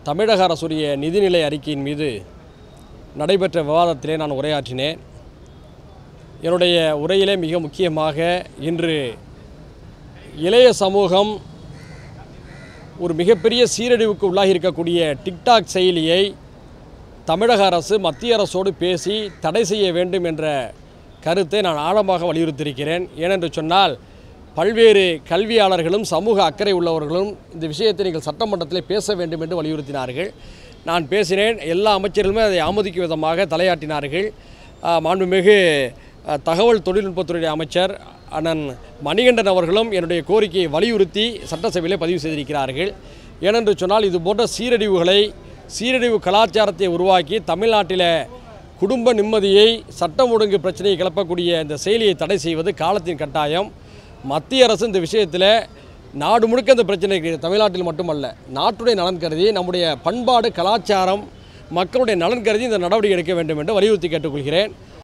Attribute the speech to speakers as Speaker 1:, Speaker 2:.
Speaker 1: தமிழக அரசுடைய நிதிநிலை அறிக்கையின் மீது நடைபெற்ற விவாதத்திலே நான் உரையாற்றினேன் என்னுடைய உரையிலே மிக முக்கியமாக இன்று இளைய சமூகம் ஒரு மிகப்பெரிய சீரழிவுக்கு உள்ளாகி இருக்கக்கூடிய டிக்டாக் செயலியை தமிழக அரசு மத்திய அரசோடு பேசி தடை செய்ய வேண்டும் என்ற கருத்தை நான் ஆழமாக வலியுறுத்தியிருக்கிறேன் ஏனென்று சொன்னால் பல்வேறு கல்வியாளர்களும் சமூக அக்கறை உள்ளவர்களும் இந்த விஷயத்தை நீங்கள் சட்டமன்றத்தில் பேச வேண்டும் என்று வலியுறுத்தினார்கள் நான் பேசினேன் எல்லா அமைச்சர்களுமே அதை ஆமோதிக்கும் விதமாக தலையாட்டினார்கள் ஆஹ், மாண்புமிகு ஆஹ், தகவல் தொழில்நுட்பத்துறை அமைச்சர் அண்ணன் மணிகண்டன் அவர்களும் என்னுடைய கோரிக்கையை வலியுறுத்தி சட்டசபையிலே பதிவு செய்திருக்கிறார்கள் ஏனென்று சொன்னால் இது போன்ற சீரழிவுகளை சீரழிவு கலாச்சாரத்தை உருவாக்கி தமிழ்நாட்டில் குடும்ப நிம்மதியை சட்டம் ஒழுங்கு பிரச்சனையை கிளப்பக்கூடிய இந்த செயலியை தடை செய்வது காலத்தின் கட்டாயம் மத்திய அரசு இந்த விஷயத்தில் நாடு முழுக்க இந்த பிரச்சனை இருக்குது தமிழ்நாட்டில் மட்டுமல்ல நாட்டுடைய நலன் கருதி நம்முடைய பண்பாடு கலாச்சாரம் மக்களுடைய நலன் கருதி இந்த நடவடிக்கை எடுக்க வேண்டும் என்று வலியுறுத்தி கேட்டுக்கொள்கிறேன்